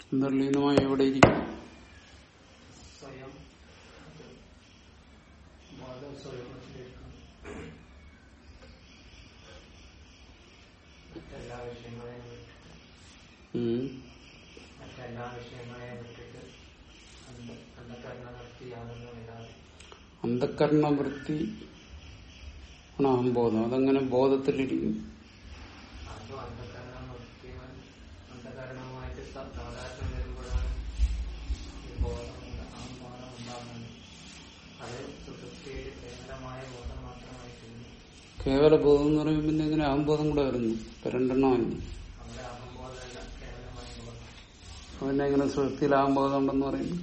അന്തർലീനമായി എവിടെ ഇരിക്കും സ്വയം അത് ബോധം സ്വരൂപത്തിലിരിക്കും മറ്റെല്ലാ വിഷയങ്ങളെയും വിട്ടിട്ട് ഉം. മറ്റെല്ലാ വിഷയങ്ങളെയും വിട്ടിട്ട് അന്ധ അന്ധകരണ വൃത്തിയാകുന്നതില്ലാതെ അന്ധക്കരണവൃത്തി ആണ് അഹംബോധം അതങ്ങനെ ബോധത്തിലിരിക്കും അതും അന്ധകരണം വൃത്തി അന്ധകരണമായിട്ട് സ- സാധാരണ വരുമ്പോഴാണ് ഈ ബോധം ഉണ്ട- ആ ബോധം ഉണ്ടാകുന്നത് അത് സുഷുപ്തിയിൽ കേവലമായ ബോധം മാത്രമായിട്ടില്ല കേവല ബോധം എന്ന് പറയുമ്പോൾ പിന്നെ എങ്ങനെ അഹംബോധം കൂടെ വരുന്നു ഇപ്പൊ രണ്ടെണ്ണമായി അവിടെ അഹംബോധമല്ല കേവലമായ ബോധം പിന്നെ എങ്ങനെ സുഹൃത്തിയിൽ അഹംബോധം ഉണ്ടെന്ന് പറയുന്നു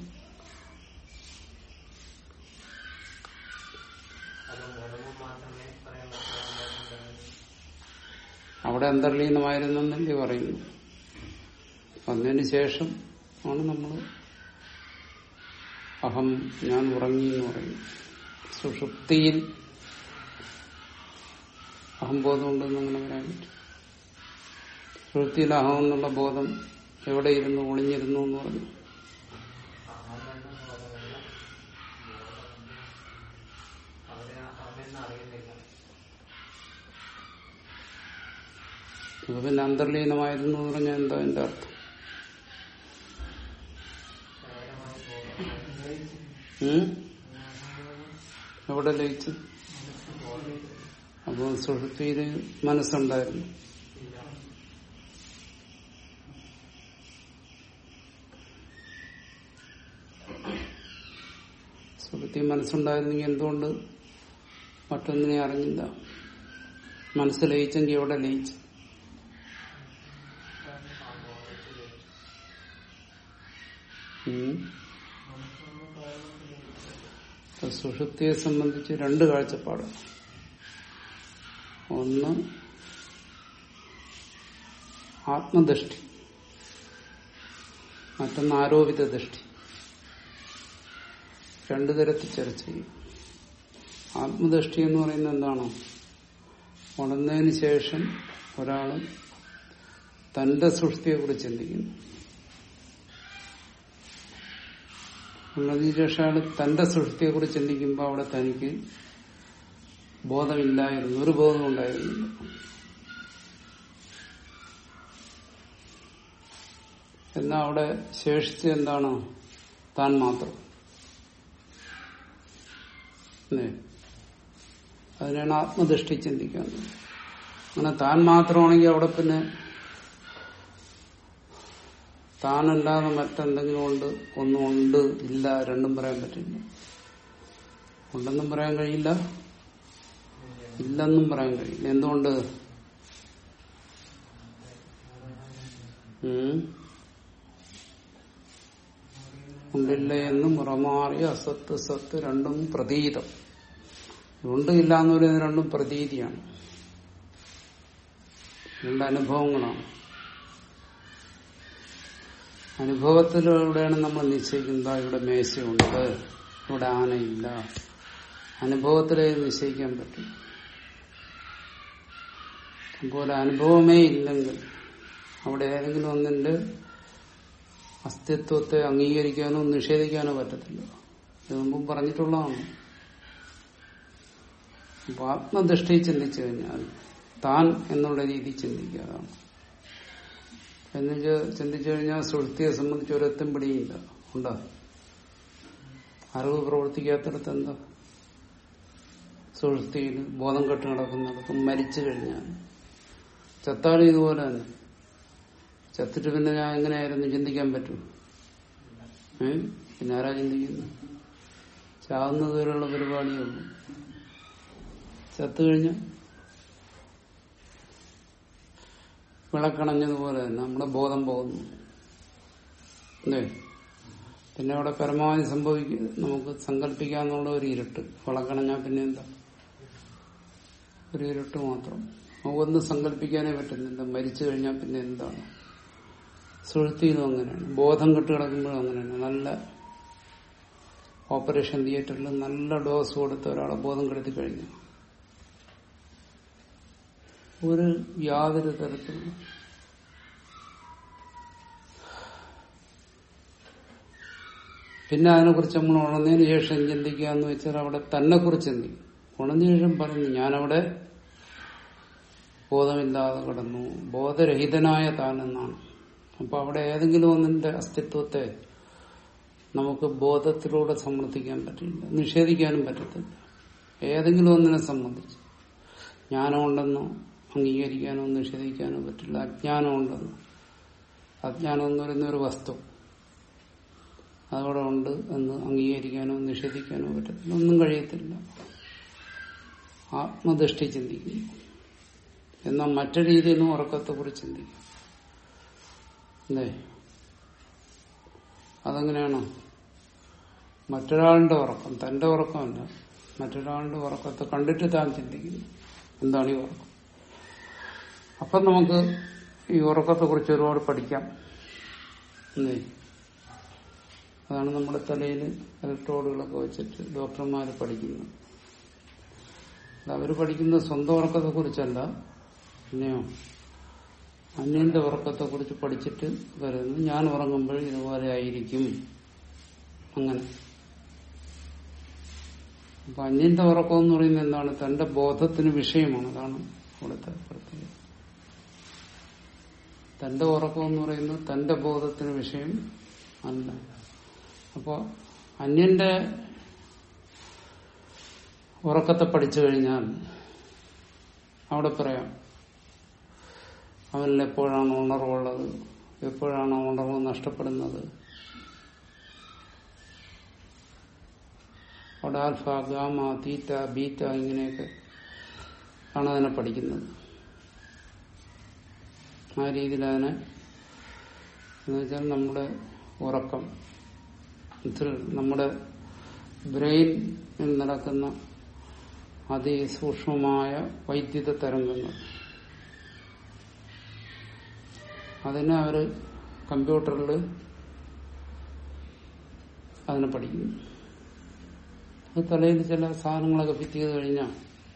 അത് മൂലവും മാത്രമേ പറയാൻ പറ്റുള്ളൂ അവിടെ അന്തർലീനമായിരുന്നെന്നല്ലേ പറയുന്നു വന്നതിന് ശേഷം ആണ് നമ്മൾ അഹം ഞാൻ ഉറങ്ങി എന്ന് പറയുന്നു സുഷുപ്തിയിൽ അഹംബോധം ഉണ്ടെന്ന് അങ്ങനെ പറയാൻ പറ്റും സുഷുപ്തിയിൽ അഹം എന്നുള്ള ബോധം എവിടെ ഇരുന്നു ഒളിഞ്ഞിരുന്നു എന്ന് പറഞ്ഞു അഹമെന്ന ബോധമല്ല അവിടെ അഹമെന്ന് അറിയുന്നില്ല അപ്പൊ പിന്നെ അന്തർലീനമായിരുന്നു എന്ന് പറഞ്ഞാൽ എന്താ എന്റെ അർത്ഥം കേവലമായ ബോധം ഉം? എവിടെ ലയിച്ചു അപ്പൊ സുഷുപ്തിയിൽ മനസ്സുണ്ടായിരുന്നു ഇല്ല സുഹൃത്തി മനസ്സുണ്ടായിരുന്നെങ്കിൽ എന്തുകൊണ്ട് മറ്റൊന്നിനെ അറിഞ്ഞില്ല മനസ്സ് ലയിച്ചെങ്കിൽ എവിടെ ലയിച്ചു ആ ബോധത്തിൽ ഉം. അപ്പൊ സുഷുപ്തിയെ സംബന്ധിച്ച് രണ്ട് കാഴ്ചപ്പാട് ഒന്ന് ആത്മദൃഷ്ടി മറ്റൊന്ന് ആരോപിത ദൃഷ്ടി രണ്ടു തരത്തിൽ ചർച്ച ചെയ്യും ആത്മദൃഷ്ടി എന്ന് പറയുന്നത് എന്താണ് ഉണർന്നതിന് ശേഷം ഒരാൾ തന്റെ സൃഷ്ടിയെ കുറിച്ച് ചിന്തിക്കുന്നു ഉള്ളതിന് ശേഷം അയാൾ തന്റെ സൃഷ്ടിയെ കുറിച്ച് ചിന്തിക്കുമ്പോൾ അവിടെ തനിക്ക് ബോധമില്ലായിരുന്നു ഒരു ബോധം ഉണ്ടായിരുന്നില്ല എന്നാ അവിടെ ശേഷിച്ച് എന്താണ് താൻ മാത്രം അല്ലേ അതിനാണ് ആത്മദൃഷ്ടി ചിന്തിക്കുന്നത് അങ്ങനെ താൻ മാത്രമാണെങ്കിൽ അവിടെ പിന്നെ താനല്ലാതെ മറ്റെന്തെങ്കിലും ഉണ്ട് ഒന്നും ഉണ്ട് ഇല്ല രണ്ടും പറയാൻ പറ്റില്ല ഉണ്ടെന്നും പറയാൻ കഴിയില്ല ഇല്ലെന്നും പറയാൻ കഴിയില്ല എന്തുകൊണ്ട് ഉം? ഉണ്ടില്ല എന്നും ഉറമാറിയ അസത്ത് സത്ത് രണ്ടും പ്രതീതം ഉണ്ട് ഇല്ല എന്ന് പറയുന്നത് രണ്ടും പ്രതീതിയാണ് രണ്ട് അനുഭവങ്ങളാണ് അനുഭവത്തിലൂടെയാണ് നമ്മൾ നിശ്ചയിക്കുന്നത് "ദാ ഇവിടെ മേശയുണ്ട് ഇവിടെ ആനയില്ല അനുഭവത്തിലേ നിശ്ചയിക്കാൻ പറ്റും അപ്പോൾ അനുഭവമേ ഇല്ലെങ്കിൽ അവിടെ ഏതെങ്കിലും ഒന്നിന്റെ അസ്തിത്വത്തെ അംഗീകരിക്കാനോ നിഷേധിക്കാനോ പറ്റത്തില്ല ഇത് മുമ്പ് പറഞ്ഞിട്ടുള്ളതാണ് അപ്പൊ ആത്മദൃഷ്ടി ചിന്തിച്ചു കഴിഞ്ഞാൽ താൻ എന്നുള്ള രീതി ചിന്തിക്കാതാണ് എന്ന് ചിന്തിച്ചു കഴിഞ്ഞാൽ സുഹൃത്തിയെ സംബന്ധിച്ച് ഒരെത്തും പിടിയില്ല ഉണ്ടോ അറിവ് പ്രവർത്തിക്കാത്തടത്ത് എന്താ സുഹൃത്തിയിൽ ബോധം കെട്ട് നടക്കുന്നിടത്തും മരിച്ചു കഴിഞ്ഞാൽ ചത്താലും ഇതുപോലെ തന്നെ ചത്തിട്ട് പിന്നെ ഞാൻ എങ്ങനെയായിരുന്നു ചിന്തിക്കാൻ പറ്റും ഏ പിന്നെ ആരാ ചിന്തിക്കുന്നു ചാവുന്നത് വരെയുള്ള പരിപാടിയേ ഉള്ളൂ ചത്തു കഴിഞ്ഞ വിളക്കണഞ്ഞതുപോലെ തന്നെ നമ്മുടെ ബോധം പോകുന്നു അല്ലേ പിന്നെ അവിടെ പരമാവധി സംഭവിക്കും നമുക്ക് സങ്കല്പിക്കാന്നുള്ള ഒരു ഇരുട്ട് വിളക്കണഞ്ഞാൽ പിന്നെ എന്താ ഒരു ഇരുട്ട് മാത്രം നമുക്കൊന്നും സങ്കല്പിക്കാനേ പറ്റുന്നില്ല മരിച്ചു കഴിഞ്ഞാൽ പിന്നെ എന്താണ് സുഴുത്തിയതും അങ്ങനെയാണ് ബോധം കെട്ട് കിടക്കുമ്പോഴും അങ്ങനെയാണ് നല്ല ഓപ്പറേഷൻ തിയേറ്ററിൽ നല്ല ഡോസ് കൊടുത്ത് ഒരാളെ ബോധം കെടുത്തി കഴിഞ്ഞു ഒരു യാതൊരു തരത്തിലുള്ള പിന്നെ അതിനെക്കുറിച്ച് നമ്മൾ ഉണർന്നതിന് ശേഷം ചിന്തിക്കുക എന്ന് വെച്ചാൽ അവിടെ തന്നെ കുറിച്ച് ചിന്തിക്കും ഉണർന്നതിന് ശേഷം പറഞ്ഞു ഞാനവിടെ ബോധമില്ലാതെ കിടന്നു ബോധരഹിതനായ താൻ എന്നാണ് അപ്പൊ അവിടെ ഏതെങ്കിലും ഒന്നിന്റെ അസ്തിത്വത്തെ നമുക്ക് ബോധത്തിലൂടെ സമ്മർദ്ദിക്കാൻ പറ്റില്ല നിഷേധിക്കാനും പറ്റത്തില്ല ഏതെങ്കിലും ഒന്നിനെ സംബന്ധിച്ച് ജ്ഞാനമുണ്ടെന്നോ അംഗീകരിക്കാനോ നിഷേധിക്കാനോ പറ്റില്ല അജ്ഞാനമുണ്ടെന്നോ അജ്ഞാനം എന്ന് പറയുന്ന ഒരു വസ്തു അതവിടെ ഉണ്ട് എന്ന് അംഗീകരിക്കാനോ നിഷേധിക്കാനോ പറ്റത്തില്ല ഒന്നും കഴിയത്തില്ല ആത്മദൃഷ്ടി ചിന്തിക്കുന്നു എന്നാൽ മറ്റു രീതിയിൽ നിന്നും ഉറക്കത്തെ കുറിച്ച് ചിന്തിക്കും അല്ലേ അതെങ്ങനെയാണ് മറ്റൊരാളുടെ ഉറക്കം തന്റെ ഉറക്കമല്ല മറ്റൊരാളുടെ ഉറക്കത്തെ കണ്ടിട്ട് താൻ ചിന്തിക്കുന്നു എന്താണ് ഈ ഉറക്കം അപ്പം നമുക്ക് ഈ ഉറക്കത്തെ കുറിച്ച് ഒരുപാട് പഠിക്കാം അല്ലേ അതാണ് നമ്മുടെ തലയിൽ ഇലക്ട്രോഡുകളൊക്കെ വെച്ചിട്ട് ഡോക്ടർമാർ പഠിക്കുന്നത് അവർ പഠിക്കുന്നത് സ്വന്തം ഉറക്കത്തെ കുറിച്ചല്ല പിന്നെയോ അന്യന്റെ ഉറക്കത്തെ കുറിച്ച് പഠിച്ചിട്ട് വരുന്നു ഞാൻ ഉറങ്ങുമ്പോൾ ഇതുപോലെ ആയിരിക്കും അങ്ങനെ അപ്പൊ അന്യന്റെ ഉറക്കം എന്ന് പറയുന്നത് എന്താണ് തന്റെ ബോധത്തിന് വിഷയമാണ് അതാണ് അവിടുത്തെ പ്രത്യേകത തന്റെ ഉറക്കം എന്ന് പറയുന്നത് തന്റെ ബോധത്തിന് വിഷയം അല്ല അപ്പോ അന്യന്റെ ഉറക്കത്തെ പഠിച്ചു കഴിഞ്ഞാൽ അവിടെ പറയാം അവനിൽ എപ്പോഴാണ് ഉണർവുള്ളത് എപ്പോഴാണ് ഉണർവ് നഷ്ടപ്പെടുന്നത് അവിടെ ആൽഫ ഗാമ തീറ്റ ബീറ്റ ഇങ്ങനെയൊക്കെ ആണ് അതിനെ പഠിക്കുന്നത് ആ രീതിയിൽ അതിനെ എന്ന് വെച്ചാൽ നമ്മുടെ ഉറക്കം ഇതിൽ നമ്മുടെ ബ്രെയിനിൽ നടക്കുന്ന അതിസൂക്ഷ്മമായ വൈദ്യുത തരംഗങ്ങൾ അതിനെ അവര് കമ്പ്യൂട്ടറിൽ അതിനെ പഠിക്കുന്നു അത് തലയിൽ ചില സാധനങ്ങളൊക്കെ ഫിറ്റ് ചെയ്ത് കഴിഞ്ഞാൽ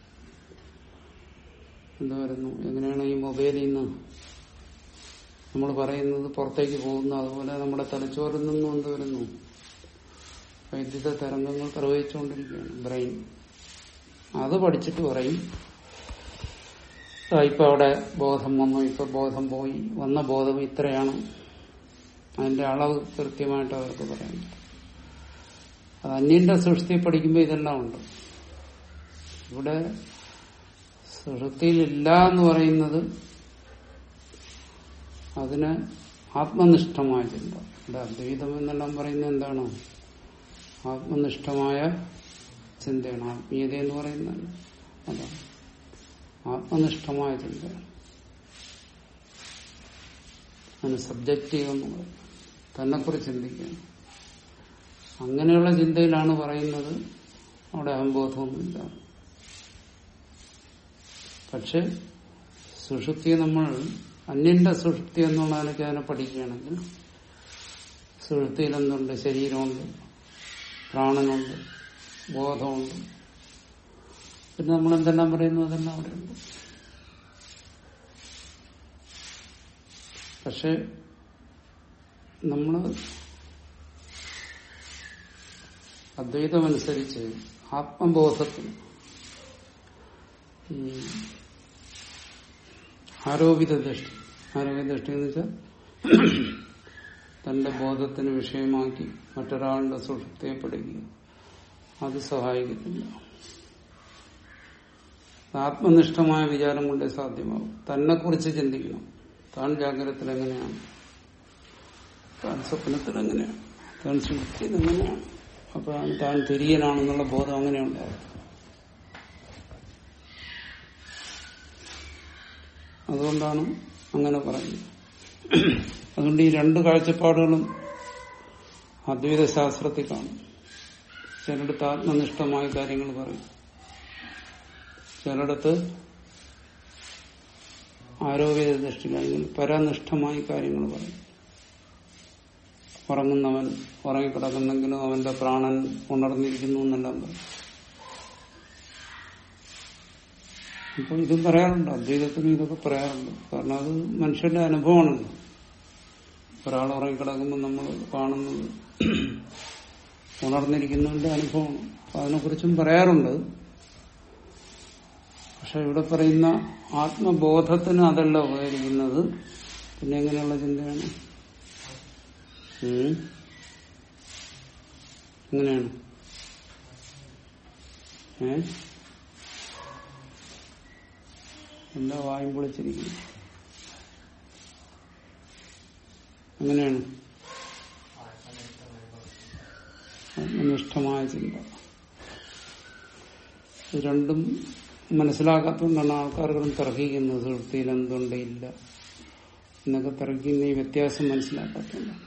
എന്താ വരുന്നു എങ്ങനെയാണ് ഈ മൊബൈലിൽ നിന്ന് നമ്മൾ പറയുന്നത് പുറത്തേക്ക് പോകുന്നു അതുപോലെ നമ്മുടെ തലച്ചോറിൽ നിന്നും എന്ത് വരുന്നു വൈദ്യുത തരംഗങ്ങൾ പ്രവഹിച്ചുകൊണ്ടിരിക്കുകയാണ് ബ്രെയിൻ അത് പഠിച്ചിട്ട് പറയും "ആ, ഇപ്പൊ അവിടെ ബോധം വന്നു ഇപ്പൊ ബോധം പോയി വന്ന ബോധം ഇത്രയാണ് അതിന്റെ അളവ് കൃത്യമായിട്ട് അവർക്ക് പറയാൻ പറ്റും അത് അന്യന്റെ സൃഷ്ടി പഠിക്കുമ്പോൾ ഇതെല്ലാം ഉണ്ട് ഇവിടെ സൃഷ്ടിയിലില്ല എന്ന് പറയുന്നത് അതിന് ആത്മനിഷ്ഠമായ ചിന്ത ഇവിടെ അദ്വൈതം എന്നെല്ലാം പറയുന്നത് എന്താണ് ആത്മനിഷ്ഠമായ ചിന്തയാണ് ആത്മീയത എന്ന് പറയുന്നത് അതാണ് ആത്മനിഷ്ഠമായ ചിന്തയാണ് അതിന് സബ്ജക്റ്റീവ് എന്ന് പറയും തന്നെക്കുറിച്ച് ചിന്തിക്കുകയാണ് അങ്ങനെയുള്ള ചിന്തയിലാണ് പറയുന്നത് അവിടെ അഹംബോധമൊന്നുമില്ല പക്ഷെ സുഷുപ്തി നമ്മൾ അന്യന്റെ സുഷുപ്തി എന്നുള്ള നിലയ്ക്ക് അതിനെ പഠിക്കുകയാണെങ്കിൽ സുഷുപ്തിയിൽ എന്തുണ്ട് ശരീരമുണ്ട് പ്രാണനുണ്ട് ബോധമുണ്ട് പിന്നെ നമ്മൾ എന്തെല്ലാം പറയുന്നു അതെല്ലാം അവിടെയുണ്ട് പക്ഷെ നമ്മള് അദ്വൈതമനുസരിച്ച് ആത്മബോധത്തിന് ഈ ആരോപിത ദൃഷ്ടി ആരോഗ്യ ദൃഷ്ടി എന്ന് വെച്ചാൽ തന്റെ ബോധത്തിന് വിഷയമാക്കി മറ്റൊരാളുടെ സുഷുപ്തിയെ പഠിക്കുക അത് സഹായിക്കത്തില്ല ആത്മനിഷ്ഠമായ വിചാരം കൊണ്ടേ സാധ്യമാവും തന്നെ കുറിച്ച് ചിന്തിക്കണം താൻ ജാഗ്രതത്തിൽ എങ്ങനെയാണ് താൻ സ്വപ്നത്തിൽ എങ്ങനെയാണ് താൻ സുഷുപ്തിയിൽ എങ്ങനെയാണ് അപ്പൊ താൻ തിരിയനാണെന്നുള്ള ബോധം അങ്ങനെ ഉണ്ടാവും അതുകൊണ്ടാണ് അങ്ങനെ പറയുന്നത് അതുകൊണ്ട് ഈ രണ്ട് കാഴ്ചപ്പാടുകളും അദ്വൈത ശാസ്ത്രത്തിൽ കാണും ചിലയിടത്ത് ആത്മനിഷ്ഠമായ കാര്യങ്ങൾ പറയും ചിലയിടത്ത് ആരോഗ്യ ദൃഷ്ടി അല്ലെങ്കിൽ പരനിഷ്ഠമായ കാര്യങ്ങൾ പറയും ഉറങ്ങുന്നവൻ ഉറങ്ങിക്കിടക്കുന്നെങ്കിലും അവന്റെ പ്രാണൻ ഉണർന്നിരിക്കുന്നു എന്നെല്ലാം പറയും അപ്പൊ ഇത് പറയാറുണ്ട് അദ്വൈതത്തിനും ഇതൊക്കെ പറയാറുണ്ട് കാരണം അത് മനുഷ്യന്റെ അനുഭവമാണല്ലോ ഒരാൾ ഉറങ്ങിക്കിടക്കുമ്പോൾ നമ്മൾ കാണുന്നത് ഉണർന്നിരിക്കുന്നതിന്റെ അനുഭവമാണ് അപ്പൊ അതിനെക്കുറിച്ചും പറയാറുണ്ട് പക്ഷെ ഇവിടെ പറയുന്ന ആത്മബോധത്തിന് അതല്ല ഉപകരിക്കുന്നത് പിന്നെ എങ്ങനെയുള്ള ചിന്തയാണ് ഉം? എങ്ങനെയാണ് ഏ എന്താ വായും പൊളിച്ചിരിക്കുന്നു അങ്ങനെയാണ് ആത്മനിഷ്ഠമായ ചിന്ത ഇത് രണ്ടും മനസ്സിലാക്കാത്തതുകൊണ്ടാണ് ആൾക്കാർക്കും തർക്കിക്കുന്നത് സുഹൃത്തിയിൽ എന്തുണ്ട് ഇല്ല എന്നൊക്കെ തർക്കിക്കുന്ന ഈ വ്യത്യാസം മനസ്സിലാക്കാത്തതുകൊണ്ടാണ്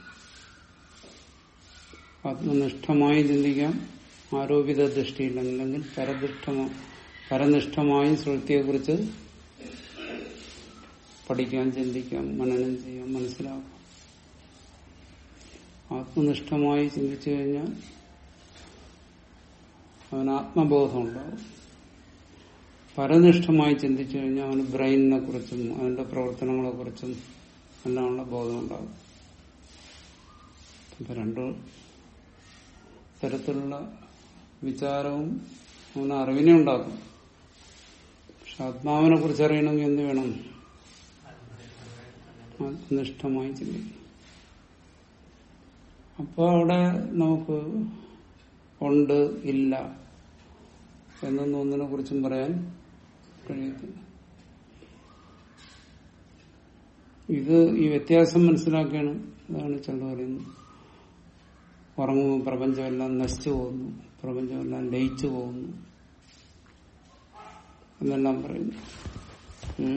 ആത്മനിഷ്ഠമായി ചിന്തിക്കാം ആരോപിത ദൃഷ്ടിയിൽ അല്ലെങ്കിൽ പരദൃഷ്ടമോ പരനിഷ്ഠമായും സുഹൃത്തിയെക്കുറിച്ച് പഠിക്കാം ചിന്തിക്കാം മനനം ചെയ്യാം മനസ്സിലാക്കാം ആത്മനിഷ്ഠമായി ചിന്തിച്ചു കഴിഞ്ഞാൽ അവന് ആത്മബോധം ഉണ്ടാവും പരനിഷ്ഠമായി ചിന്തിച്ചു കഴിഞ്ഞാൽ അവന് ബ്രെയിനിനെ കുറിച്ചും അതിന്റെ പ്രവർത്തനങ്ങളെ കുറിച്ചും എല്ലാമുള്ള ബോധം ഉണ്ടാകും അപ്പൊ രണ്ടു തരത്തിലുള്ള വിചാരവും അവന് അറിവിനെ ഉണ്ടാക്കും പക്ഷെ ആത്മാവിനെ കുറിച്ച് അറിയണമെങ്കിൽ എന്ത് വേണം ആത്മനിഷ്ഠമായി ചിന്തിക്കണം അപ്പോൾ അവിടെ നമുക്ക് ഉണ്ട് ഇല്ല എന്നൊന്നും ഒന്നിനെ കുറിച്ചും പറയാൻ കഴിയത്തില്ല ഇത് ഈ വ്യത്യാസം മനസ്സിലാക്കിയാണ് ഇതാണ് ചിലർ പറയുന്നത് ഉറങ്ങുമ്പോൾ പ്രപഞ്ചമെല്ലാം നശിച്ചു പോകുന്നു പ്രപഞ്ചമെല്ലാം ലയിച്ചു പോകുന്നു എന്നെല്ലാം പറയുന്നു ഉം.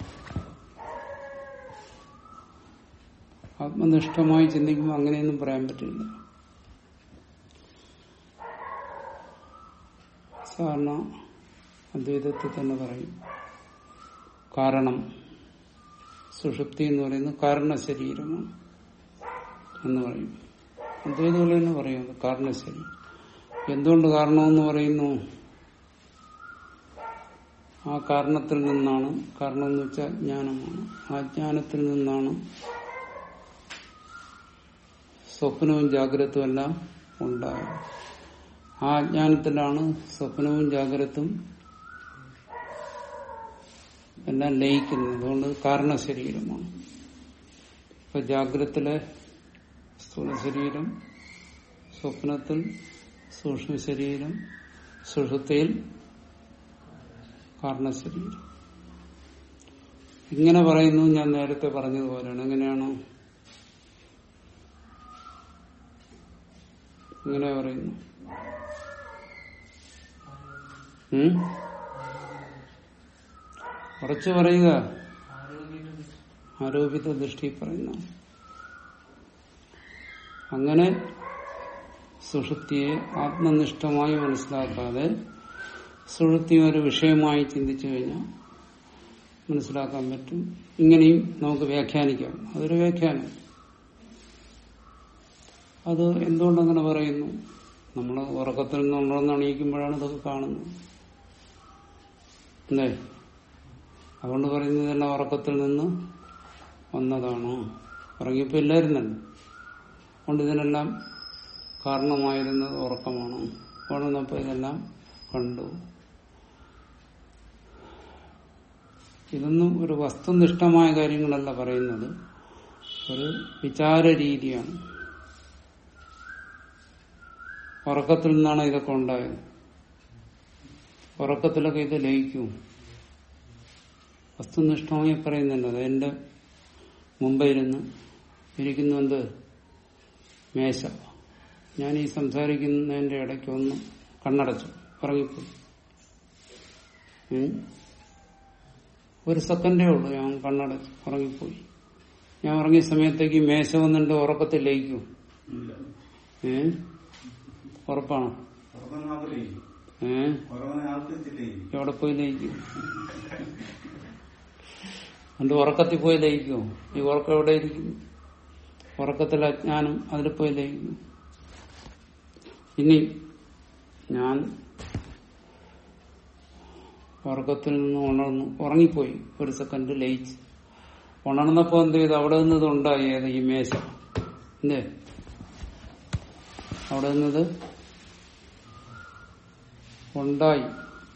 ആത്മനിഷ്ഠമായി ചിന്തിക്കുമ്പോൾ അങ്ങനെയൊന്നും പറയാൻ പറ്റില്ല സാധാരണ അദ്വൈതത്തിൽ തന്നെ പറയും കാരണം സുഷുപ്തി എന്ന് പറയുന്നത് കാരണശരീരമാണ് എന്ന് പറയും അദ്വൈതം തന്നെ പറയും അത് കാരണശരീരം എന്തുകൊണ്ട് കാരണമെന്ന് പറയുന്നു ആ കാരണത്തിൽ നിന്നാണ് കാരണം എന്ന് വെച്ചാൽ ജ്ഞാനമാണ് ആ ജ്ഞാനത്തിൽ നിന്നാണ് സ്വപ്നവും ജാഗ്രതവും എല്ലാം ഉണ്ടായത് ആ അജ്ഞാനത്തിലാണ് സ്വപ്നവും ജാഗ്രതും എല്ലാം ലയിക്കുന്നത് അതുകൊണ്ട് കാരണശരീരമാണ് ഇപ്പൊ ജാഗ്രത്തിലെ സ്ഥൂല ശരീരം സ്വപ്നത്തിൽ സൂക്ഷ്മ ശരീരം സുഷുപ്തിയിൽ കാരണശരീരം ഇങ്ങനെ പറയുന്നു ഞാൻ നേരത്തെ പറഞ്ഞതുപോലെയാണ് എങ്ങനെയാണോ ഇങ്ങനെ പറയുന്നു ഉം? കുറച്ച് പറയുക ആരോപിത ദൃഷ്ടി പറയുന്ന അങ്ങനെ സുഷുപ്തിയെ ആത്മനിഷ്ഠമായി മനസ്സിലാക്കാതെ സുഷുപ്തി ഒരു വിഷയമായി ചിന്തിച്ചു കഴിഞ്ഞാൽ മനസ്സിലാക്കാൻ പറ്റും ഇങ്ങനെയും നമുക്ക് വ്യാഖ്യാനിക്കാം അതൊരു വ്യാഖ്യാനം അത് എന്തുകൊണ്ടങ്ങനെ പറയുന്നു നമ്മൾ ഉറക്കത്തിൽ നിന്ന് ഉണർന്ന് അണിയിക്കുമ്പോഴാണ് ഇതൊക്കെ കാണുന്നത് അല്ലേ അതുകൊണ്ട് പറയുന്നത് തന്നെ ഉറക്കത്തിൽ നിന്ന് വന്നതാണോ ഉറങ്ങിയപ്പോ ഇല്ലായിരുന്നല്ലോ അതുകൊണ്ട് ഇതിനെല്ലാം കാരണമായിരുന്നത് ഉറക്കമാണോ ഉണർന്നപ്പോ ഇതെല്ലാം കണ്ടു ഇതൊന്നും ഒരു വസ്തുനിഷ്ഠമായ കാര്യങ്ങളല്ല പറയുന്നത് ഒരു വിചാര രീതിയാണ് ഉറക്കത്തിൽ നിന്നാണ് ഇതൊക്കെ ഉണ്ടായത് ഉറക്കത്തിലൊക്കെ ഇത് ലയിക്കും വസ്തുനിഷ്ഠമായി പറയുന്നുണ്ട് അത് എന്റെ മുമ്പേ ഇരുന്ന് ഇരിക്കുന്നു എന്ത് മേശ ഞാൻ ഈ സംസാരിക്കുന്നതിന്റെ ഇടയ്ക്ക് ഒന്ന് കണ്ണടച്ചു ഉറങ്ങിപ്പോയി ഉം. ഒരു സെക്കൻഡേ ഉള്ളൂ ഞാൻ കണ്ണടച്ചു ഉറങ്ങിപ്പോയി ഞാൻ ഉറങ്ങിയ സമയത്തേക്ക് ഈ മേശ വന്നിട്ട് ഉറക്കത്തിൽ ലയിക്കും ഏ ഉറപ്പാണോ ഉറങ്ങുന്ന ആൾക്കില്ലേ? ഏ ഉറങ്ങുന്ന ആൾക്കില്ലേ? എവിടെ പോയി ലയിക്കും എന്റെ ഉറക്കത്തിൽ പോയി ലയിക്കുമോ ഈ ഉറക്കം എവിടെ ഇരിക്കുന്നു ഉറക്കത്തിലെ അജ്ഞാനം അതിൽ പോയി ലയിക്കും ഇനി ഞാൻ ഉറക്കത്തിൽ നിന്ന് ഉണർന്നു ഉറങ്ങിപ്പോയി ഒരു സെക്കൻഡ് ലയിച്ച് ഉണർന്നപ്പോ എന്ത് ചെയ്തു അവിടെ നിന്ന് ഇത് ഉണ്ടായി ഏത് ഈ മേശ എന്തേ അവിടെ നിന്നത് ഉണ്ടായി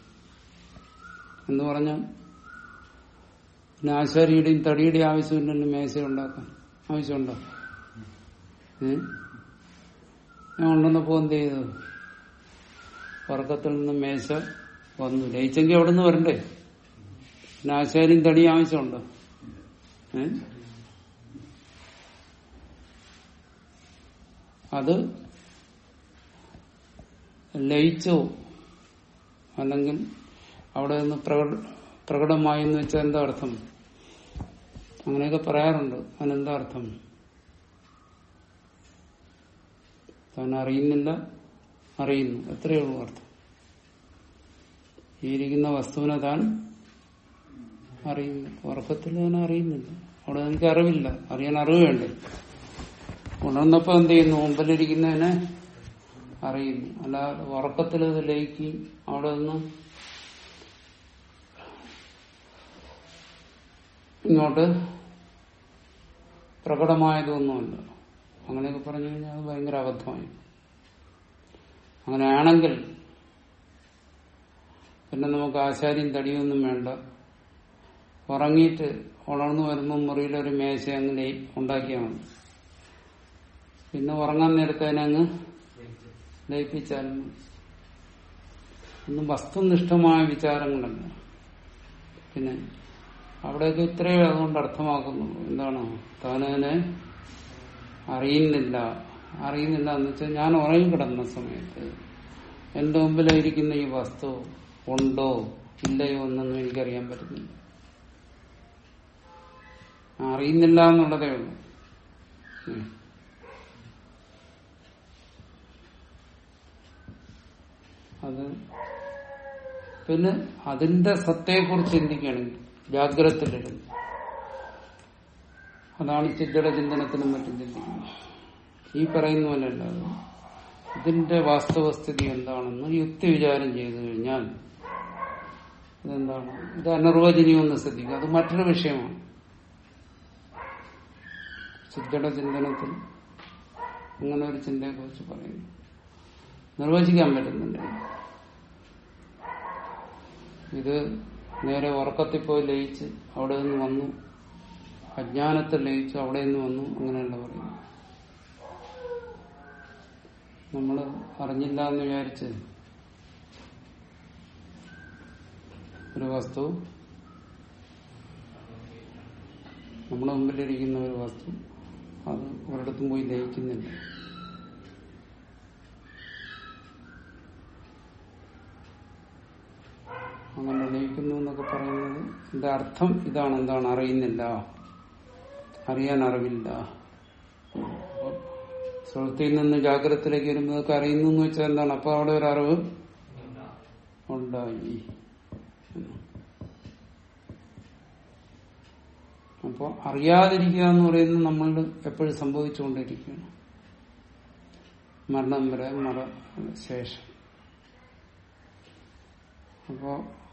എന്ന് പറഞ്ഞാൽ പിന്നെ ആശാരിയുടെയും തടിയുടെയും ആവശ്യമില്ലല്ലോ മേശ ഉണ്ടാക്കാൻ ആവശ്യമുണ്ടോ ഏ ഞാൻ കൊണ്ടുവന്നപ്പോ എന്ത് ചെയ്തു വർഗത്തിൽ നിന്ന് മേശ വന്നു ലയിച്ചെങ്കിൽ അവിടെ നിന്ന് വരണ്ടേ പിന്നെ ആശാരിയും തടിയും ആവശ്യമുണ്ടോ ഏ അത് ലയിച്ചോ അല്ലെങ്കിൽ അവിടെ നിന്ന് പ്രകട പ്രകടമായി എന്ന് വെച്ചാൽ എന്താ അർത്ഥം അങ്ങനെയൊക്കെ പറയാറുണ്ട് അതിനെന്താ അർത്ഥം താൻ അറിയുന്നില്ല അറിയുന്നു എത്രയേ ഉള്ളൂ അർത്ഥം ഈ ഇരിക്കുന്ന വസ്തുവിനെ താൻ അറിയുന്നു ഉറക്കത്തിൽ ഞാൻ അറിയുന്നില്ല അവിടെ എനിക്ക് അറിവില്ല അറിയാൻ അറിവ് വേണ്ടേ ഉണർന്നപ്പോ എന്ത് ചെയ്യുന്നു മുമ്പിലിരിക്കുന്നതിനെ അറിയുന്നു അല്ലാതെ ഉറക്കത്തിൽ ഇത് ലയിക്കുകയും അവിടെ നിന്ന് ഇങ്ങോട്ട് പ്രകടമായതൊന്നുമല്ല അങ്ങനെയൊക്കെ പറഞ്ഞു കഴിഞ്ഞാൽ അത് ഭയങ്കര അബദ്ധമായി അങ്ങനെയാണെങ്കിൽ പിന്നെ നമുക്ക് ആശാരിയും തടിയൊന്നും വേണ്ട ഉറങ്ങിയിട്ട് ഉണർന്നു വരുമ്പോൾ മുറിയിലൊരു മേശ അങ്ങനെ ഉണ്ടാക്കിയാൽ മതി പിന്നെ ഉറങ്ങാൻ നേരത്തെ അതിനങ്ങ് ലയിപ്പിച്ചാലും മതി. ഒന്നും വസ്തുനിഷ്ഠമായ വിചാരങ്ങളല്ല പിന്നെ അവിടെയൊക്കെ ഇത്രയേ അതുകൊണ്ട് അർത്ഥമാക്കുന്നുള്ളൂ എന്താണ് താനതിനെ അറിയുന്നില്ല അറിയുന്നില്ല എന്ന് വെച്ചാൽ ഞാൻ ഉറങ്ങിക്കിടന്ന സമയത്ത് എന്റെ മുമ്പിലിരിക്കുന്ന ഈ വസ്തു ഉണ്ടോ ഇല്ലയോ എന്നൊന്നും എനിക്കറിയാൻ പറ്റുന്നില്ല അറിയുന്നില്ല എന്നുള്ളതേ ഉള്ളൂ ഉം. അത് പിന്നെ അതിന്റെ സത്തയെക്കുറിച്ച് ചിന്തിക്കുകയാണെങ്കിൽ ജാഗ്രതത്തിലിരുന്നു അതാണ് ചിന്തയുടെ ചിന്തനത്തിനും മറ്റും ചിന്തിക്കുന്നത് ഈ പറയുന്ന പോലെയല്ല അത് ഇതിന്റെ വാസ്തവസ്ഥിതി എന്താണെന്ന് യുക്തി വിചാരം ചെയ്തു കഴിഞ്ഞാൽ ഇതെന്താണ് ഇത് അനിർവചനീയമെന്ന് ശ്രദ്ധിക്കുക അത് മറ്റൊരു വിഷയമാണ് സിദ്ധയുടെ ചിന്തനത്തിൽ അങ്ങനെ ഒരു ചിന്തയെ കുറിച്ച് പറയുന്നു നിർവചിക്കാൻ പറ്റുന്നുണ്ട് ഇത് നേരെ ഉറക്കത്തിൽ പോയി ലയിച്ച് അവിടെ നിന്ന് വന്നു അജ്ഞാനത്തിൽ ലയിച്ചു അവിടെ നിന്ന് വന്നു അങ്ങനെയല്ല പറയുന്നു നമ്മൾ അറിഞ്ഞില്ല എന്ന് വിചാരിച്ച് ഒരു വസ്തു നമ്മുടെ മുമ്പിലിരിക്കുന്ന ഒരു വസ്തു അത് ഒരിടത്തും പോയി ലയിക്കുന്നില്ല അങ്ങനെ ലയിക്കുന്നു എന്നൊക്കെ പറയുന്നത് ഇതിന്റെ അർത്ഥം ഇതാണ് എന്താണ് അറിയുന്നില്ല അറിയാൻ അറിവില്ല അപ്പൊ സുഹൃത്തിയിൽ നിന്ന് ജാഗ്രതത്തിലേക്ക് വരുമ്പോൾ ഇതൊക്കെ അറിയുന്നു എന്ന് വെച്ചാൽ എന്താണ് അപ്പൊ അവിടെ ഒരു അറിവ് ഉണ്ടായി അപ്പൊ അറിയാതിരിക്കുക എന്ന് പറയുന്നത് നമ്മൾ എപ്പോഴും സംഭവിച്ചുകൊണ്ടിരിക്കുകയാണ് മരണം വരെ മറ ശേഷം അപ്പോ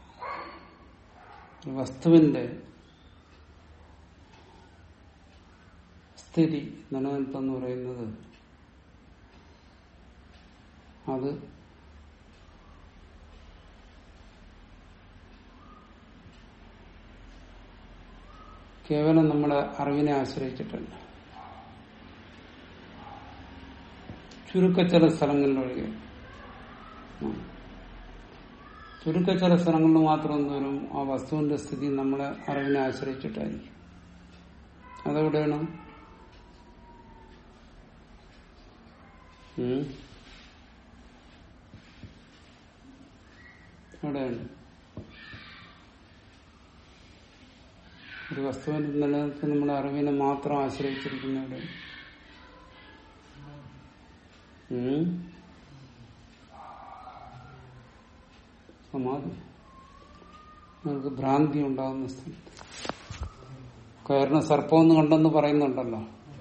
ഒരു വസ്തുവിന്റെ സ്ഥിതി നിലനിൽപ്പെന്ന് പറയുന്നത് അത് കേവലം നമ്മുടെ അറിവിനെ ആശ്രയിച്ചിട്ടല്ല ചുരുക്ക ചില സ്ഥലങ്ങളിലൊഴികെ ഉം. ചുരുക്ക ചില സ്ഥലങ്ങളിൽ മാത്രം എന്തോരും ആ വസ്തുവിന്റെ സ്ഥിതി നമ്മളെ അറിവിനെ ആശ്രയിച്ചിട്ടായിരിക്കും അതെവിടെയാണ് ഉം? എവിടെയാണ് ഒരു വസ്തുവിന്റെ നിലനിൽപ്പ് നമ്മുടെ അറിവിനെ മാത്രം ആശ്രയിച്ചിരിക്കുന്ന എവിടെ ഉം? സമാധി നിങ്ങൾക്ക് ഭ്രാന്തി ഉണ്ടാകുന്ന സ്ഥലത്ത് കയറിന് സർപ്പമെന്ന് കണ്ടെന്ന് പറയുന്നുണ്ടല്ലോ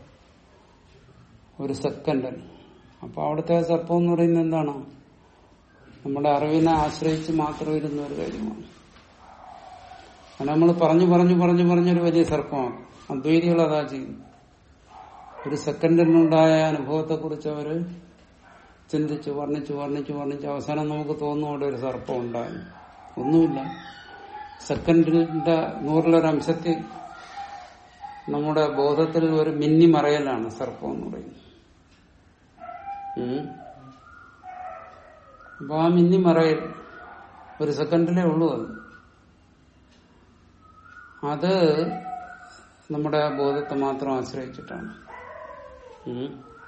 ഒരു സെക്കൻഡ് അപ്പൊ അവിടുത്തെ ആ സർപ്പം എന്ന് പറയുന്നത് എന്താണ് നമ്മുടെ അറിവിനെ ആശ്രയിച്ച് മാത്രം ഇരുന്ന ഒരു കാര്യമാണ് അത് നമ്മൾ പറഞ്ഞു പറഞ്ഞു പറഞ്ഞു പറഞ്ഞൊരു വലിയ സർപ്പമാണ് അദ്വൈതികൾ അതാ ചെയ്യുന്നു ഒരു സെക്കൻഡിനുണ്ടായ അനുഭവത്തെ കുറിച്ച് അവര് ചിന്തിച്ച് വർണ്ണിച്ച് വർണ്ണിച്ച് വർണ്ണിച്ച് അവസാനം നമുക്ക് തോന്നും അവിടെ ഒരു സർപ്പം ഉണ്ടാകും ഒന്നുമില്ല സെക്കൻഡിന്റെ നൂറിലൊരംശത്തിൽ നമ്മുടെ ബോധത്തിൽ ഒരു മിന്നി മറയലാണ് സർപ്പം എന്ന് പറയുന്നത് ഉം. അപ്പൊ ആ മിന്നി മറയൽ ഒരു സെക്കൻഡിലേ ഉള്ളൂ അത് അത് നമ്മുടെ ആ ബോധത്തെ മാത്രം ആശ്രയിച്ചിട്ടാണ് ഉം.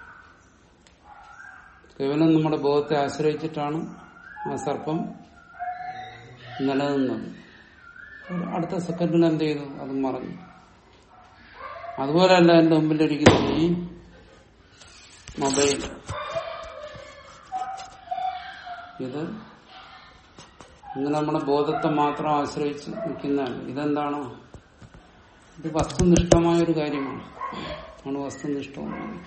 കേവലം നമ്മുടെ ബോധത്തെ ആശ്രയിച്ചിട്ടാണ് ആ സർപ്പം നിലനിന്നത് ഒരു അടുത്ത സെക്കൻഡിൽ എന്ത് ചെയ്തു അത് മറഞ്ഞു അതുപോലെയല്ല എന്റെ മുമ്പിലിരിക്കുന്ന ഈ മൊബൈൽ ഇത് ഇങ്ങനെ നമ്മുടെ ബോധത്തെ മാത്രം ആശ്രയിച്ച് നിൽക്കുന്നതാണ് ഇതെന്താണ് ഇത് വസ്തുനിഷ്ഠമായ ഒരു കാര്യമാണ് ആണ് വസ്തുനിഷ്ഠമെന്ന്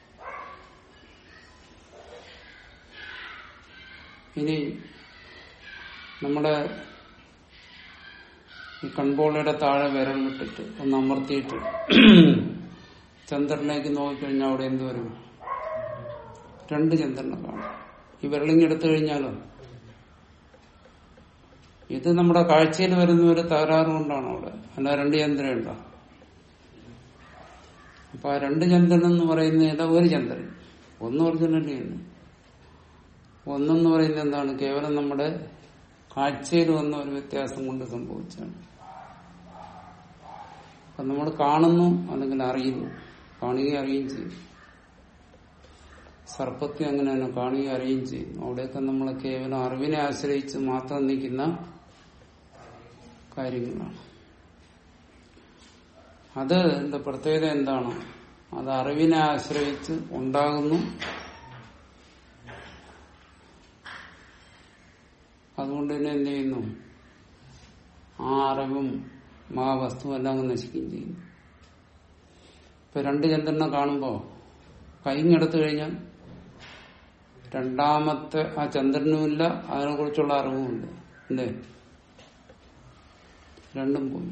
ഇനി നമ്മുടെ ഈ കൺപോളയുടെ താഴെ വിരൽ വിട്ടിട്ട് ഒന്ന് അമർത്തിയിട്ട് ചന്ദ്രനിലേക്ക് നോക്കിക്കഴിഞ്ഞാൽ അവിടെ എന്ത് വരും രണ്ട് ചന്ദ്രനെ കാണും ഈ വിരളിങ് എടുത്തു കഴിഞ്ഞാലോ ഇത് നമ്മുടെ കാഴ്ചയിൽ വരുന്ന ഒരു തകരാറ് കൊണ്ടാണ് അവിടെ അല്ല രണ്ട് ചന്ദ്രൻ ഉണ്ടോ അപ്പൊ ആ രണ്ട് ചന്ദ്രൻ എന്ന് പറയുന്ന ഏതാ ഒരു ചന്ദ്രൻ ഒന്ന് ഒറിജിനലി തന്നെ ഒന്നെന്ന് പറയുന്നത് എന്താണ് കേവലം നമ്മുടെ കാഴ്ചയിൽ വന്ന ഒരു വ്യത്യാസം കൊണ്ട് സംഭവിച്ചാണ് അപ്പൊ നമ്മൾ കാണുന്നു അല്ലെങ്കിൽ അറിയുന്നു കാണുകയും അറിയുകയും ചെയ്യും സർപ്പത്തെ അങ്ങനെ തന്നെ കാണുകയും അറിയുകയും ചെയ്യും അവിടെയൊക്കെ നമ്മൾ കേവലം അറിവിനെ ആശ്രയിച്ച് മാത്രം നിൽക്കുന്ന കാര്യങ്ങളാണ് അത് എന്താ പ്രത്യേകത എന്താണ് അത് അറിവിനെ ആശ്രയിച്ച് ഉണ്ടാകുന്നു അതുകൊണ്ട് തന്നെ എന്ത് ചെയ്യുന്നു ആ അറിവും ആ വസ്തുവും എല്ലാം അങ്ങ് നശിക്കുകയും ചെയ്യുന്നു ഇപ്പൊ രണ്ട് ചന്ദ്രനെ കാണുമ്പോ കൈങ്ങെടുത്തു കഴിഞ്ഞാൽ രണ്ടാമത്തെ ആ ചന്ദ്രനുമില്ല അതിനെ കുറിച്ചുള്ള അറിവുമില്ല അല്ലേ രണ്ടും പോയി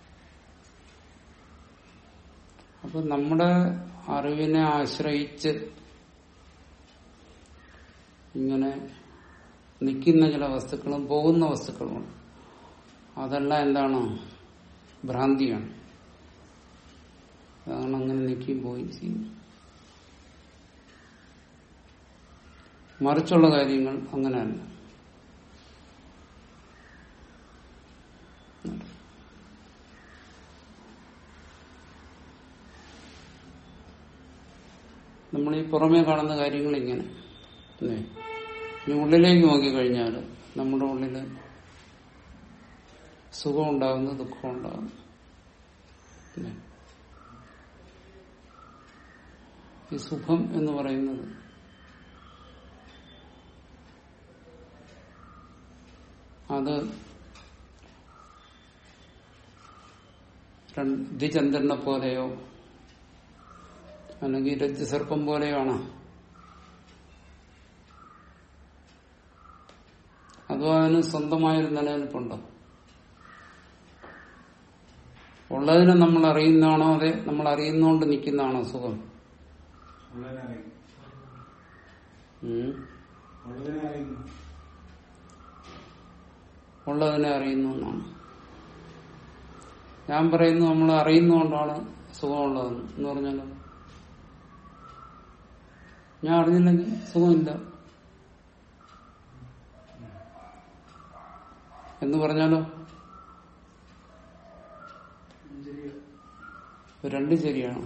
അപ്പൊ നമ്മുടെ അറിവിനെ ആശ്രയിച്ച് ഇങ്ങനെ നിൽക്കുന്ന ചില വസ്തുക്കളും പോകുന്ന വസ്തുക്കളുമുണ്ട് അതെല്ലാം എന്താണ് ഭ്രാന്തിയാണ് അതാണ് അങ്ങനെ നിൽക്കുകയും പോവുകയും ചെയ്യുന്നത് മറിച്ചുള്ള കാര്യങ്ങൾ അങ്ങനെയല്ല നമ്മൾ ഈ പുറമേ കാണുന്ന കാര്യങ്ങൾ ഇങ്ങനെ അല്ലേ ഇനി ഉള്ളിലേക്ക് നോക്കിക്കഴിഞ്ഞാൽ നമ്മുടെ ഉള്ളില് സുഖം ഉണ്ടാകുന്നു ദുഃഖം ഉണ്ടാകുന്നു അല്ലേ? ഈ സുഖം എന്ന് പറയുന്നത് അത് രണ്ട് ദ്വിചന്ദ്രനെ പോലെയോ അല്ലെങ്കിൽ രജ്ജുസർപ്പം പോലെയാണോ അതോ അതിന് സ്വന്തമായൊരു നിലനിൽപ്പുണ്ടോ ഉള്ളതിനെ നമ്മൾ അറിയുന്നതാണോ അതെ നമ്മൾ അറിയുന്നോണ്ട് നിൽക്കുന്നതാണോ സുഖം ഉള്ളതിനെ അറിയുന്നു ഉം? ഉള്ളതിനെ അറിയുന്നു ഉള്ളതിനെ അറിയുന്നു എന്നാണ് ഞാൻ പറയുന്നു നമ്മൾ അറിയുന്നതുകൊണ്ടാണ് സുഖമുള്ളതെന്ന് എന്ന് പറഞ്ഞാലോ ഞാൻ അറിഞ്ഞില്ലെങ്കിൽ സുഖമില്ല എന്ന് പറഞ്ഞാലോ ഇപ്പൊ രണ്ടും ശരിയാണോ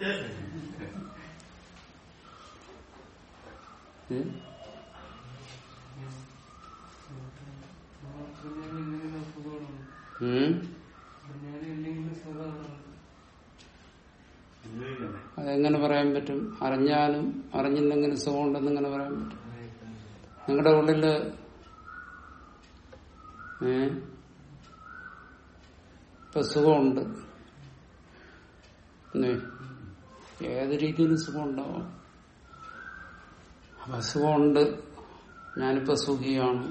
ഏ? ഉം? അനുഭവിക്കണ്ടേ അതെങ്ങനെ പറയാൻ പറ്റും അറിഞ്ഞാലും അറിഞ്ഞില്ലെങ്കിലും സുഖമുണ്ടെന്ന് എങ്ങനെ പറയാൻ പറ്റും നിങ്ങളുടെ ഉള്ളില് ഏ ഇപ്പൊ സുഖമുണ്ട് എന്നേ, ഏത് രീതിയിലും സുഖമുണ്ടാവാം അപ്പൊ സുഖമുണ്ട് ഞാനിപ്പോ സുഖിയാണ്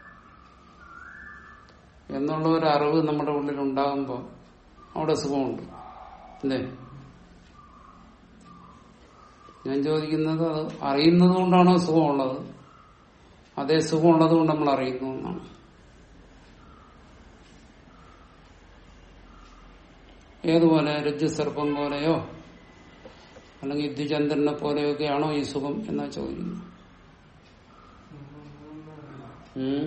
എന്നുള്ള ഒരു അറിവ് നമ്മുടെ ഉള്ളിൽ ഉണ്ടാകുമ്പോ അവിടെ സുഖമുണ്ട് അല്ലേ ഞാൻ ചോദിക്കുന്നത് അത് അറിയുന്നത് കൊണ്ടാണോ സുഖമുള്ളത് അതേ സുഖമുള്ളത് കൊണ്ട് നമ്മൾ അറിയുന്നു എന്നാണ് ഏതുപോലെ രജ്ജുസർപ്പം പോലെയോ അല്ലെങ്കിൽ ദ്വിചന്ദ്രനെ പോലെയൊക്കെയാണോ ഈ സുഖം എന്നാ ചോദിക്കുന്നു ഉം.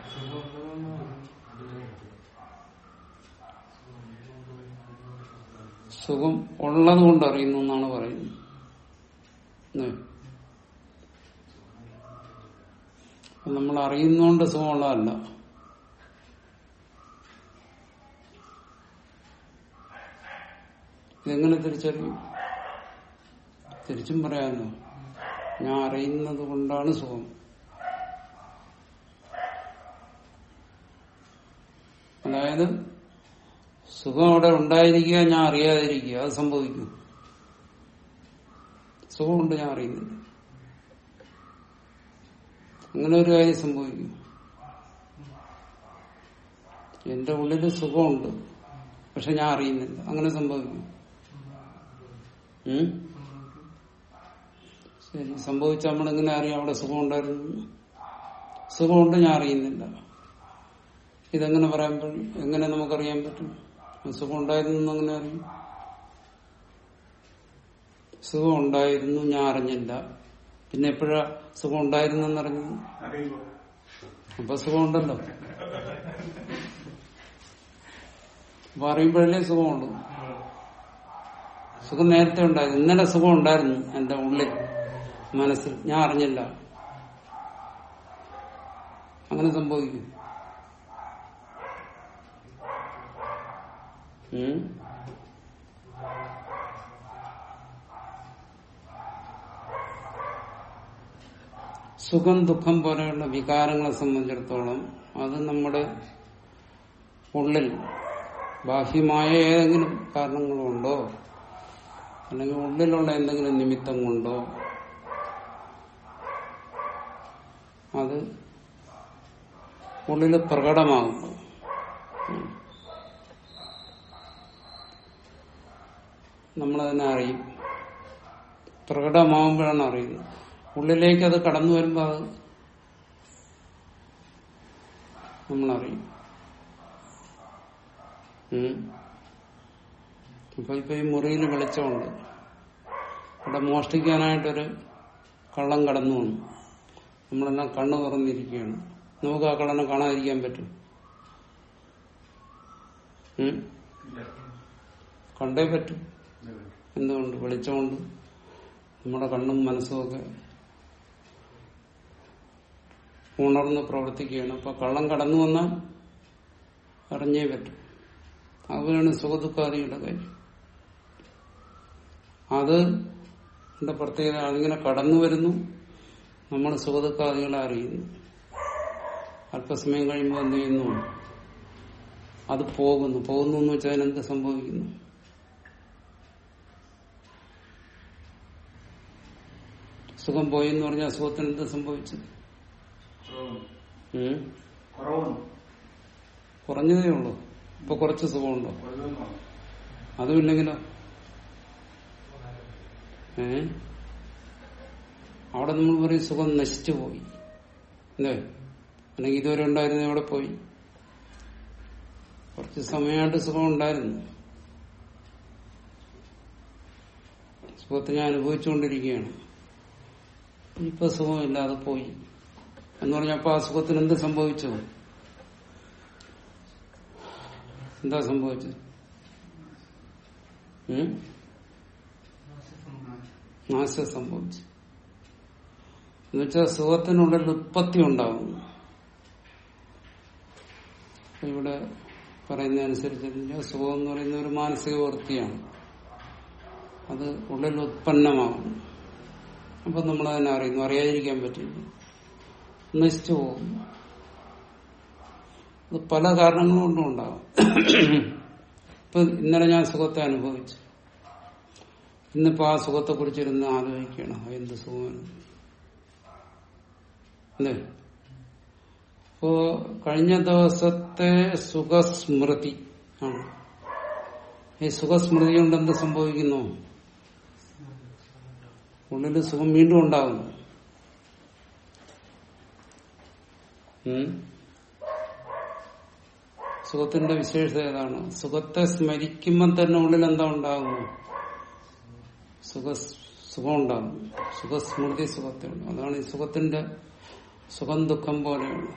സുഖം ഉള്ളത് കൊണ്ട് അറിയുന്നു എന്നാണ് പറയുന്നത് ഉം. അപ്പൊ നമ്മൾ അറിയുന്നോണ്ട് സുഖമുള്ളതല്ല ഇതെങ്ങനെ തിരിച്ചറിയും തിരിച്ചും പറയാമല്ലോ ഞാൻ അറിയുന്നത് കൊണ്ടാണ് സുഖം അതായത് സുഖം അവിടെ ഉണ്ടായിരിക്കുക ഞാൻ അറിയാതിരിക്കുക അത് സംഭവിക്കും സുഖമുണ്ട് ഞാൻ അറിയുന്നില്ല അങ്ങനെ ഒരു കാര്യം സംഭവിക്കും എന്റെ ഉള്ളില് സുഖമുണ്ട് പക്ഷെ ഞാൻ അറിയുന്നില്ല അങ്ങനെ സംഭവിക്കും ഉം? ശരി സംഭവിച്ച നമ്മളെങ്ങനെ അറിയാം അവിടെ സുഖം ഉണ്ടായിരുന്നു സുഖമുണ്ട് ഞാൻ അറിയുന്നില്ല ഇതെങ്ങനെ പറയാൻ പറ്റും എങ്ങനെ നമുക്കറിയാൻ പറ്റും സുഖം ഉണ്ടായിരുന്നു എന്ന് അങ്ങനെ അറിയും സുഖം ഉണ്ടായിരുന്നു ഞാൻ അറിഞ്ഞില്ല പിന്നെ എപ്പോഴാ സുഖം ഉണ്ടായിരുന്നെന്നറിഞ്ഞു അറിയുമ്പോ അപ്പൊ സുഖമുണ്ടല്ലോ അപ്പൊ അറിയുമ്പോഴല്ലേ സുഖമുള്ളൂ സുഖം നേരത്തെ ഉണ്ടായിരുന്നു ഇന്നലെ സുഖം ഉണ്ടായിരുന്നു എന്റെ ഉള്ളിൽ മനസ്സിൽ ഞാൻ അറിഞ്ഞില്ല അങ്ങനെ സംഭവിക്കും ഉം. സുഖം ദുഃഖം പോലെയുള്ള വികാരങ്ങളെ സംബന്ധിച്ചിടത്തോളം അത് നമ്മുടെ ഉള്ളിൽ ബാഹ്യമായ ഏതെങ്കിലും കാരണങ്ങളുണ്ടോ അല്ലെങ്കിൽ ഉള്ളിലുള്ള എന്തെങ്കിലും നിമിത്തം കൊണ്ടോ അത് ഉള്ളിൽ പ്രകടമാകുന്നു നമ്മളതിനെ അറിയും പ്രകടമാകുമ്പോഴാണ് അറിയുന്നത് ഉള്ളിലേക്ക് അത് കടന്നു വരുമ്പോൾ അത് നമ്മളറിയും ഉം. അപ്പൊ ഇപ്പൊ ഈ മുറിയിൽ വെളിച്ചമുണ്ട് അവിടെ മോഷ്ടിക്കാനായിട്ടൊരു കള്ളം കടന്നു വന്നു നമ്മളെല്ലാം കണ്ണു തുറന്നിരിക്കുകയാണ് നമുക്ക് ആ കള്ളനെ കാണാതിരിക്കാൻ പറ്റും ഉം? ഇല്ല കണ്ടേ പറ്റും ഇല്ല. എന്തുകൊണ്ട് വെളിച്ചമുണ്ട് നമ്മുടെ കണ്ണും മനസ്സും ഒക്കെ ഉണർന്ന് പ്രവർത്തിക്കുകയാണ് അപ്പൊ കള്ളം കടന്നു വന്നാൽ അറിഞ്ഞേ പറ്റും അതുപോലെയാണ് സുഖദുഃഖാദികളുടെ കാര്യം അത് ന്റെ പ്രത്യേകത അതിങ്ങനെ കടന്നു വരുന്നു നമ്മൾ സുഖദുഃഖാദികളെ അറിയുന്നു അല്പസമയം കഴിയുമ്പോൾ എന്ത് ചെയ്യുന്നു അത് പോകുന്നു പോകുന്നു എന്ന് വെച്ചാൽ അതിനെന്ത് സംഭവിക്കുന്നു സുഖം പോയി എന്ന് പറഞ്ഞാൽ സുഖത്തിന് എന്ത് സംഭവിച്ചു കുറവുണ്ട് ഉം? കുറവുണ്ട് കുറഞ്ഞതേ ഉള്ളൂ ഇപ്പൊ കുറച്ച് സുഖമുണ്ടോ കുറവൊന്നും അതുമില്ലെങ്കിലോ ഏ അവിടെ നമ്മൾ പറയും സുഖം നശിച്ചു പോയി അല്ലേ അല്ലെങ്കിൽ ഇതുവരെ ഉണ്ടായിരുന്നു എവിടെ പോയി കുറച്ച് സമയമായിട്ട് സുഖം ഉണ്ടായിരുന്നു സുഖത്തെ ഞാൻ അനുഭവിച്ചുകൊണ്ടിരിക്കുകയാണ് ഇപ്പൊ സുഖമില്ലാതെ പോയി എന്ന് പറഞ്ഞപ്പോ ആ സുഖത്തിന് എന്ത് സംഭവിച്ചു എന്താ സംഭവിച്ചത് ഉം? നാശം സംഭവിച്ചു എന്നുവെച്ചാൽ സുഖത്തിനുള്ളിൽ ഉത്പത്തി ഉണ്ടാകുന്നു ഇവിടെ പറയുന്ന അനുസരിച്ച് സുഖം എന്ന് പറയുന്ന ഒരു മാനസിക വൃത്തിയാണ് അത് ഉള്ളിൽ ഉത്പന്നമാകുന്നു അപ്പൊ നമ്മൾ അതിനെ അറിയുന്നു അറിയാതിരിക്കാൻ പറ്റില്ല നശിച്ചു പോകും അത് പല കാരണങ്ങൾ കൊണ്ടും ഉണ്ടാകും ഇപ്പൊ ഇന്നലെ ഞാൻ സുഖത്തെ അനുഭവിച്ചു ഇന്നിപ്പോ ആ സുഖത്തെ കുറിച്ചിരുന്ന് ആലോചിക്കണം ആ, എന്ത് സുഖമാണ് അല്ലേ അപ്പോ കഴിഞ്ഞ ദിവസത്തെ സുഖസ്മൃതി ആണ് ഈ സുഖസ്മൃതി കൊണ്ട് എന്ത് സംഭവിക്കുന്നു ഉള്ളിൽ സുഖം വീണ്ടും ഉണ്ടാകുന്നു ഉം? സുഖത്തിന്റെ വിശേഷത ഏതാണ് സുഖത്തെ സ്മരിക്കുമ്പോൾ തന്നെ ഉള്ളിൽ എന്താ ഉണ്ടാകുന്നു സുഖ സുഖം ഉണ്ടാകും സുഖസ്മൃതി സുഖത്തെ ഉണ്ടാകും അതാണ് ഈ സുഖത്തിന്റെ സുഖം ദുഃഖം പോലെയാണ്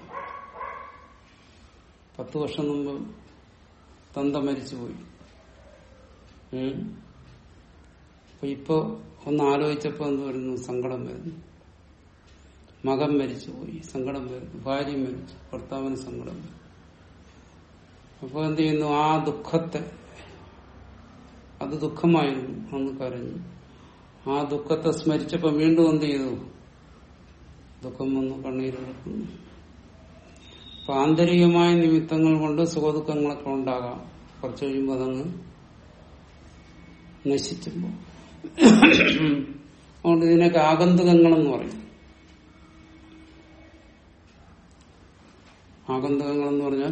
പത്ത് വർഷം മുമ്പ് തന്ത മരിച്ചുപോയി ഉം. അപ്പൊ ഇപ്പൊ ഒന്ന് ആലോചിച്ചപ്പോ എന്ത് വരുന്നു സങ്കടം വരുന്നു മകൻ മരിച്ചുപോയി സങ്കടം വരുന്നു ഭാര്യ മരിച്ചു ഭർത്താവിന് സങ്കടം വരുന്നു അപ്പൊ എന്ത് ചെയ്യുന്നു ആ ദുഃഖത്തെ അത് ദുഃഖമായിരുന്നു അന്ന് കരഞ്ഞു ആ ദുഃഖത്തെ സ്മരിച്ചപ്പോ വീണ്ടും എന്ത് ചെയ്തു ദുഃഖം വന്നു കണ്ണീരെടുക്കുന്നു അപ്പൊ ആന്തരികമായ നിമിത്തങ്ങൾ കൊണ്ട് സുഖദുഃഖങ്ങളൊക്കെ ഉണ്ടാകാം കുറച്ച് കഴിയുമ്പോൾ അതങ്ങ് നശിച്ചുമ്പോ അതുകൊണ്ട് ഇതിനൊക്കെ ആഗന്തുകങ്ങളെന്ന് പറയും ആഗന്തുകങ്ങളെന്ന് പറഞ്ഞാൽ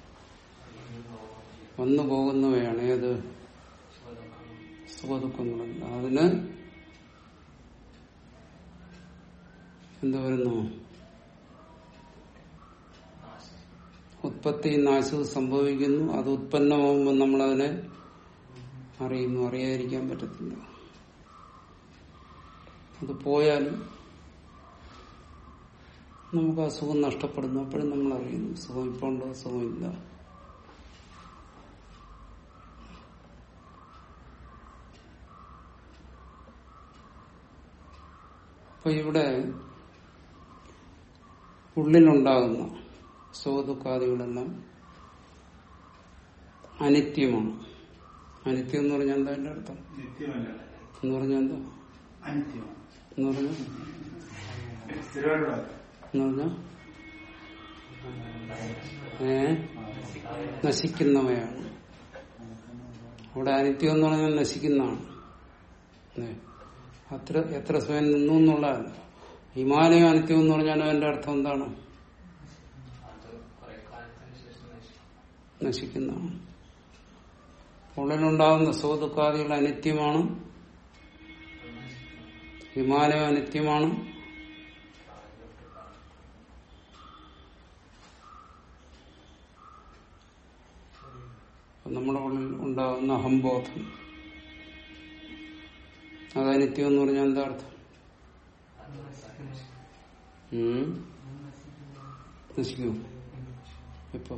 വന്നു പോകുന്നവയാണ് ഏത് സുഖദുഃഖങ്ങളല്ല അതിന് എന്ത് വരുന്നു ഉത്പത്തി നാശവും സംഭവിക്കുന്നു അത് ഉത്പന്നമാകുമ്പോൾ നമ്മളതിനെ അറിയുന്നു അറിയാതിരിക്കാൻ പറ്റത്തില്ല അത് പോയാലും നമുക്ക് ആ സുഖം നഷ്ടപ്പെടുന്നു അപ്പോഴും നമ്മൾ അറിയുന്നു സുഖം ഇപ്പോൾ ഉണ്ടോ സുഖമില്ല അപ്പൊ ഇവിടെ ഉള്ളിലുണ്ടാകുന്ന സുഖദുഃഖാദികളെല്ലാം അനിത്യമാണ് അനിത്യം എന്ന് പറഞ്ഞാൽ എന്താ എന്റെ അർത്ഥം നിത്യമല്ല എന്ന് പറഞ്ഞാൽ എന്താ അനിത്യമാണ് എന്ന് പറഞ്ഞാൽ സ്ഥിരമായിട്ടുള്ള എന്ന് പറഞ്ഞാൽ ഏ നശിക്കുന്നവയാണ് അവിടെ അനിത്യം എന്ന് പറഞ്ഞാൽ നശിക്കുന്നതാണ് ഏ. അത്ര എത്ര സ്വയം നിന്നു എന്നുള്ളതല്ല ഹിമാലയം അനിത്യം എന്ന് പറഞ്ഞാൽ അതിന്റെ അർത്ഥം എന്താണ് അത് കുറെ കാലത്തിന് ശേഷം നശിക്കും നശിക്കുന്നതാണ് ഉള്ളിലുണ്ടാകുന്ന സുഖദുഃഖാദികൾ അനിത്യമാണ് ഹിമാലയം അനിത്യമാണ് അപ്പൊ നമ്മുടെ ഉള്ളിൽ ഉണ്ടാകുന്ന അഹംബോധം അത് അനിത്യം എന്ന് പറഞ്ഞാൽ എന്താ അർത്ഥം ഉം? നശിക്കുമോ എപ്പോ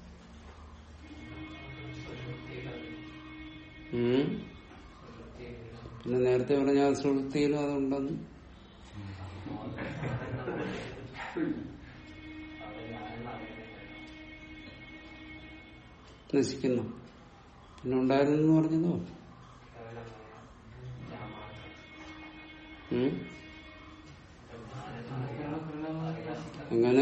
ഉം? പിന്നെ നേരത്തെ പറഞ്ഞ ആ സുഹൃത്തിയിലും അതുണ്ടെന്ന് നശിക്കുന്നു പിന്നെ ഉണ്ടായിരുന്നു പറഞ്ഞതോ ഉം? എങ്ങനെ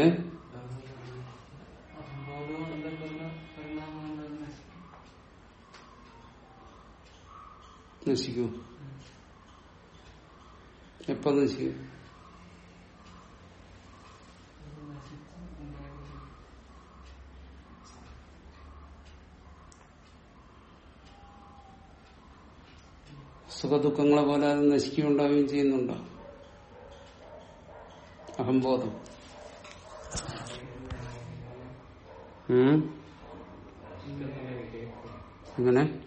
നശിക്കൂ എപ്പോ നശിക്കും സുഖദുഃഖങ്ങളെ പോലെ അത് നശിക്കുകയുണ്ടാവുകയും ചെയ്യുന്നുണ്ടോ അഹംബോധം ഉം? എങ്ങനെ